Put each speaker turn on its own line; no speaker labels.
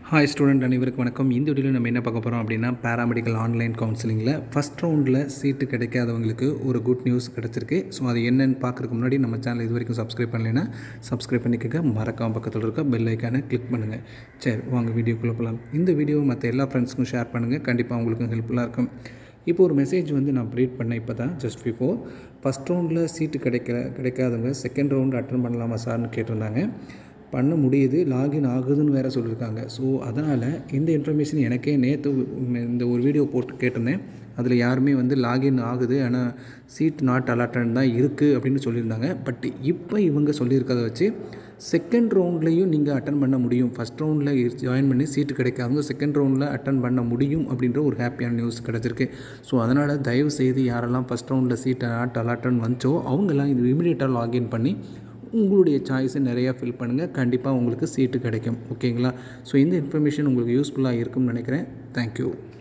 hi student அனைவருக்கும் வணக்கம் இந்த வீடியோவில் நம்ம என்ன பார்க்க போகிறோம் அப்படின்னா பேராமெடிக்கல் ஆன்லைன் கவுன்சிலிங்கில் ஃபஸ்ட் ரவுண்டில் சீட்டு கிடைக்காதவங்களுக்கு ஒரு குட் நியூஸ் கிடச்சிருக்கு ஸோ அது என்னென்னு பார்க்குறதுக்கு முன்னாடி நம்ம சேனல் இது வரைக்கும் சப்ஸ்கிரைப் பண்ணலைன்னா சப்ஸ்கிரைப் பண்ணிக்கோங்க மறக்காம பக்கத்தில் இருக்க பெல் ஐக்கானை கிளிக் பண்ணுங்கள் சரி வாங்க வீடியோக்குள்ளே போகலாம் இந்த வீடியோ மற்ற எல்லா ஃப்ரெண்ட்ஸுக்கும் ஷேர் பண்ணுங்கள் கண்டிப்பாக உங்களுக்கும் ஹெல்ப்ஃபுல்லாக இருக்கும் இப்போ ஒரு மெசேஜ் வந்து நான் ரீட் பண்ணேன் இப்போ தான் ஜஸ்ட் பிஃபோர் ஃபஸ்ட் ரவுண்டில் சீட்டு கிடைக்கல கிடைக்காதவங்க செகண்ட் ரவுண்டு அட்டன் பண்ணலாமா சார்னு கேட்டிருந்தாங்க பண்ண முடியுது லாகின் ஆகுதுன்னு வேறு சொல்லியிருக்காங்க ஸோ அதனால் இந்த இன்ஃபர்மேஷன் எனக்கே நேற்று இந்த ஒரு வீடியோ போட்டு கேட்டிருந்தேன் அதில் யாருமே வந்து லாகின் ஆகுது ஆனால் சீட் நாட் அலாட்டன் தான் இருக்குது அப்படின்னு சொல்லியிருந்தாங்க பட் இப்போ இவங்க சொல்லியிருக்கிறத வச்சு செகண்ட் ரவுண்ட்லேயும் நீங்கள் அட்டன் பண்ண முடியும் ஃபஸ்ட் ரவுண்டில் ஜாயின் பண்ணி சீட்டு கிடைக்காதவங்க செகண்ட் ரவுண்டில் அட்டன் பண்ண முடியும் அப்படின்ற ஒரு ஹாப்பியான நியூஸ் கிடச்சிருக்கு ஸோ அதனால் தயவு செய்து யாரெல்லாம் ஃபஸ்ட் ரவுண்டில் சீட் நாட் அலாட்டன் வந்துச்சோ அவங்கெல்லாம் இது இமீடியட்டாக லாகின் பண்ணி உங்களுடைய சாய்ஸை நிறையா ஃபில் பண்ணுங்கள் கண்டிப்பாக உங்களுக்கு சீட்டு கிடைக்கும் ஓகேங்களா ஸோ இந்த இன்ஃபர்மேஷன் உங்களுக்கு யூஸ்ஃபுல்லாக இருக்கும்னு நினைக்கிறேன் தேங்க்யூ